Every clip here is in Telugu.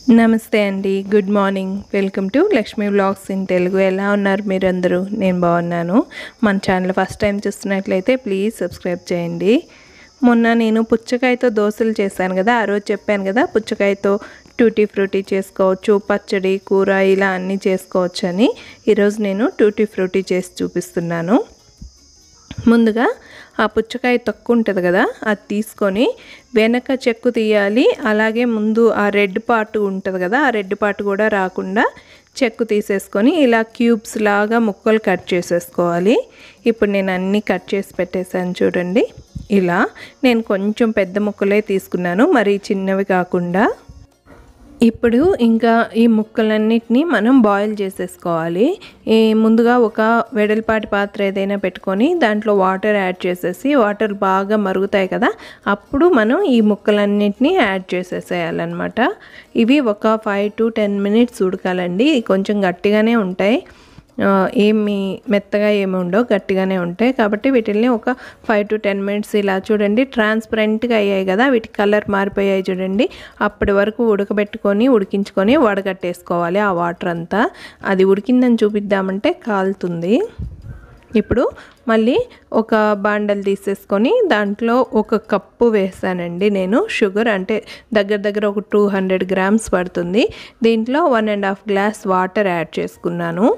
నమస్తే అండి good morning welcome to Lakshmi vlogs in Telugu ఎలా ఉన్నారు మీరందరూ నేను బాగున్నాను మన ఛానల్ ఫస్ట్ టైం చూస్తున్నట్లయితే ప్లీజ్ సబ్స్క్రైబ్ చేయండి మొన్న నేను పుచ్చకాయతో దోశలు చేశాను కదా ఆ రోజు చెప్పాను కదా పుచ్చకాయతో టూటీ ఫ్రూటీ చేసుకోవచ్చు పచ్చడి కూర ఇలా అన్నీ చేసుకోవచ్చు అని ఈరోజు నేను టూటీ ఫ్రూటీ చేసి చూపిస్తున్నాను ముందుగా ఆ పుచ్చకాయ తొక్కు ఉంటుంది కదా అది తీసుకొని వెనక చెక్కు తీయాలి అలాగే ముందు ఆ రెడ్ పార్ట్ ఉంటుంది కదా ఆ రెడ్ పార్ట్ కూడా రాకుండా చెక్కు తీసేసుకొని ఇలా క్యూబ్స్ లాగా ముక్కలు కట్ చేసేసుకోవాలి ఇప్పుడు నేను అన్నీ కట్ చేసి పెట్టేశాను చూడండి ఇలా నేను కొంచెం పెద్ద ముక్కలే తీసుకున్నాను మరి చిన్నవి కాకుండా ఇప్పుడు ఇంకా ఈ ముక్కలన్నిటినీ మనం బాయిల్ చేసేసుకోవాలి ఈ ముందుగా ఒక వెడల్పాటి పాత్ర ఏదైనా పెట్టుకొని దాంట్లో వాటర్ యాడ్ చేసేసి వాటర్ బాగా మరుగుతాయి కదా అప్పుడు మనం ఈ ముక్కలన్నిటినీ యాడ్ చేసేసేయాలన్నమాట ఇవి ఒక ఫైవ్ టు టెన్ మినిట్స్ ఉడకాలండి కొంచెం గట్టిగానే ఉంటాయి ఏమి మెత్తగా ఏమి ఉండవు గట్టిగానే ఉంటాయి కాబట్టి వీటిని ఒక ఫైవ్ టు టెన్ మినిట్స్ ఇలా చూడండి ట్రాన్స్పరెంట్గా అయ్యాయి కదా వీటి కలర్ మారిపోయాయి చూడండి అప్పటి వరకు ఉడకబెట్టుకొని ఉడికించుకొని వడగట్టేసుకోవాలి ఆ వాటర్ అంతా అది ఉడికిందని చూపిద్దామంటే కాలుతుంది ఇప్పుడు మళ్ళీ ఒక బాండల్ తీసేసుకొని దాంట్లో ఒక కప్పు వేసానండి నేను షుగర్ అంటే దగ్గర దగ్గర ఒక టూ హండ్రెడ్ గ్రామ్స్ పడుతుంది దీంట్లో one and half glass water add చేసుకున్నాను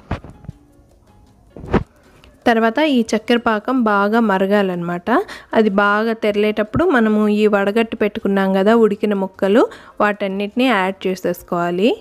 తర్వాత ఈ చక్కెర పాకం బాగా మరగాలన్నమాట అది బాగా తెరలేటప్పుడు మనము ఈ వడగట్టి పెట్టుకున్నాం కదా ఉడికిన ముక్కలు వాటన్నిటిని యాడ్ చేసేసుకోవాలి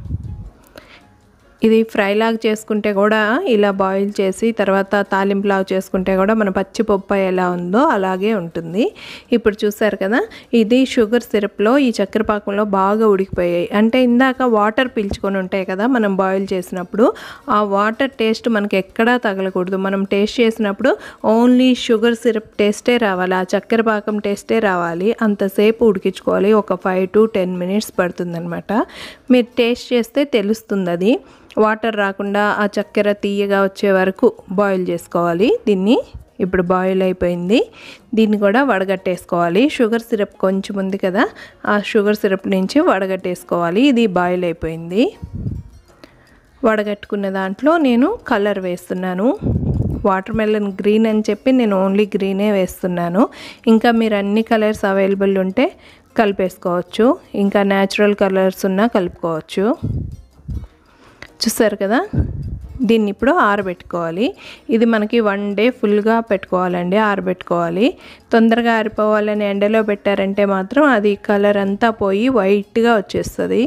ఇది ఫ్రైలాగా చేసుకుంటే కూడా ఇలా బాయిల్ చేసి తర్వాత తాలింపులాగా చేసుకుంటే కూడా మన పచ్చి పప్పు ఎలా ఉందో అలాగే ఉంటుంది ఇప్పుడు చూసారు కదా ఇది షుగర్ సిరప్లో ఈ చక్కెర పాకంలో బాగా ఉడికిపోయాయి అంటే ఇందాక వాటర్ పీల్చుకొని ఉంటాయి కదా మనం బాయిల్ చేసినప్పుడు ఆ వాటర్ టేస్ట్ మనకి ఎక్కడా తగలకూడదు మనం టేస్ట్ చేసినప్పుడు ఓన్లీ షుగర్ సిరప్ టేస్టే రావాలి ఆ చక్కెర పాకం టేస్టే రావాలి అంతసేపు ఉడికించుకోవాలి ఒక ఫైవ్ టు టెన్ మినిట్స్ పడుతుందన్నమాట మీరు టేస్ట్ చేస్తే తెలుస్తుంది అది వాటర్ రాకుండా ఆ చక్కెర తీయగా వచ్చే వరకు బాయిల్ చేసుకోవాలి దీన్ని ఇప్పుడు బాయిల్ అయిపోయింది దీన్ని కూడా వడగట్టేసుకోవాలి షుగర్ సిరప్ కొంచెం ఉంది కదా ఆ షుగర్ సిరప్ నుంచి వడగట్టేసుకోవాలి ఇది బాయిల్ అయిపోయింది వడగట్టుకున్న దాంట్లో నేను కలర్ వేస్తున్నాను వాటర్ మెలన్ గ్రీన్ అని చెప్పి నేను ఓన్లీ గ్రీనే వేస్తున్నాను ఇంకా మీరు అన్ని కలర్స్ అవైలబుల్ ఉంటే కలిపేసుకోవచ్చు ఇంకా న్యాచురల్ కలర్స్ ఉన్నా కలుపుకోవచ్చు చూసారు కదా దీన్ని ఇప్పుడు ఆరబెట్టుకోవాలి ఇది మనకి వన్ డే ఫుల్గా పెట్టుకోవాలండి ఆరబెట్టుకోవాలి తొందరగా ఆరిపోవాలని ఎండలో పెట్టారంటే మాత్రం అది కలర్ అంతా పోయి వైట్గా వచ్చేస్తుంది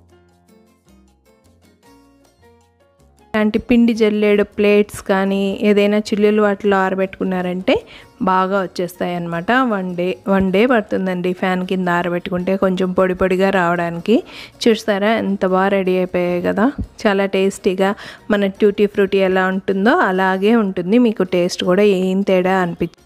ఇలాంటి పిండి జల్లేడు ప్లేట్స్ కానీ ఏదైనా చిల్లులు వాటిలో ఆరబెట్టుకున్నారంటే బాగా వచ్చేస్తాయి అన్నమాట వన్ డే వన్ డే పడుతుందండి ఫ్యాన్ కింద ఆరబెట్టుకుంటే కొంచెం పొడి పొడిగా రావడానికి చూస్తారా ఎంత బాగా రెడీ అయిపోయాయి కదా చాలా టేస్టీగా మన ట్యూటీ ఫ్రూటీ ఎలా ఉంటుందో అలాగే ఉంటుంది మీకు టేస్ట్ కూడా ఏం తేడా అనిపించదు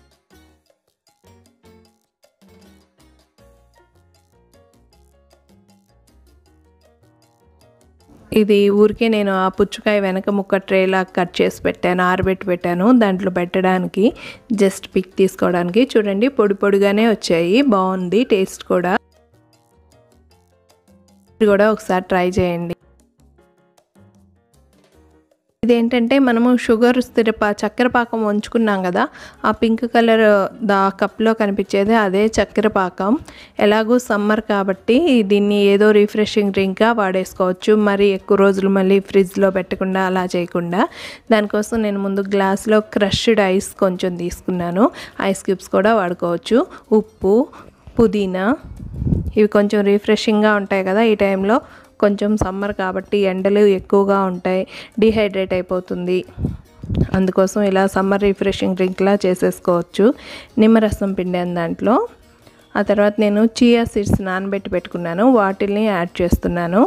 ఇది ఊరికే నేను ఆ పుచ్చకాయ వెనక ముక్క ట్రేలా కట్ చేసి పెట్టాను ఆరబెట్టి పెట్టాను దాంట్లో పెట్టడానికి జస్ట్ పిక్ తీసుకోవడానికి చూడండి పొడి పొడిగానే వచ్చాయి బాగుంది టేస్ట్ కూడా కూడా ఒకసారి ట్రై చేయండి ఇదేంటంటే మనము షుగర్ స్థిరప చక్కెర పాకం వంచుకున్నాం కదా ఆ పింక్ కలర్ దా కప్లో కనిపించేది అదే చక్కెర పాకం ఎలాగో సమ్మర్ కాబట్టి దీన్ని ఏదో రిఫ్రెషింగ్ డ్రింక్గా వాడేసుకోవచ్చు మరి ఎక్కువ రోజులు మళ్ళీ ఫ్రిడ్జ్లో పెట్టకుండా అలా చేయకుండా దానికోసం నేను ముందు గ్లాస్లో క్రష్డ్ ఐస్ కొంచెం తీసుకున్నాను ఐస్ క్యూబ్స్ కూడా వాడుకోవచ్చు ఉప్పు పుదీనా ఇవి కొంచెం రిఫ్రెషింగ్గా ఉంటాయి కదా ఈ టైంలో కొంచెం సమ్మర్ కాబట్టి ఎండలు ఎక్కువగా ఉంటాయి డిహైడ్రేట్ అయిపోతుంది అందుకోసం ఇలా సమ్మర్ రిఫ్రెషింగ్ డ్రింక్లా చేసేసుకోవచ్చు నిమ్మరసం పిండాను దాంట్లో ఆ తర్వాత నేను చియా సీడ్స్ నానబెట్టి పెట్టుకున్నాను వాటిని యాడ్ చేస్తున్నాను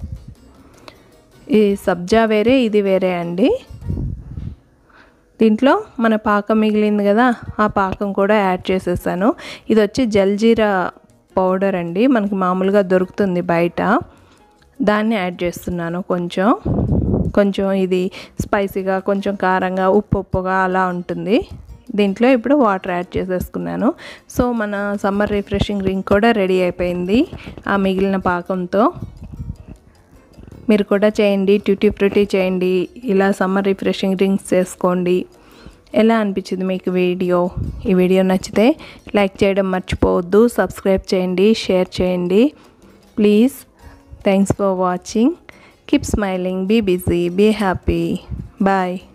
ఈ సబ్జా వేరే ఇది వేరే అండి దీంట్లో మన పాకం మిగిలింది కదా ఆ పాకం కూడా యాడ్ చేసేసాను ఇది వచ్చి జల్జీరా పౌడర్ అండి మనకి మామూలుగా దొరుకుతుంది బయట దాన్ని యాడ్ చేస్తున్నాను కొంచెం కొంచెం ఇది స్పైసీగా కొంచెం కారంగా ఉప్పు ఉప్పుగా అలా ఉంటుంది దీంట్లో ఇప్పుడు వాటర్ యాడ్ చేసేసుకున్నాను సో మన సమ్మర్ రిఫ్రెషింగ్ డ్రింక్ కూడా రెడీ అయిపోయింది ఆ మిగిలిన పాకంతో మీరు కూడా చేయండి ట్యూటీ ఫ్రూటీ చేయండి ఇలా సమ్మర్ రిఫ్రెషింగ్ డ్రింక్స్ చేసుకోండి ఎలా అనిపించింది మీకు వీడియో ఈ వీడియో నచ్చితే లైక్ చేయడం మర్చిపోవద్దు సబ్స్క్రైబ్ చేయండి షేర్ చేయండి please thanks for watching keep smiling be busy be happy bye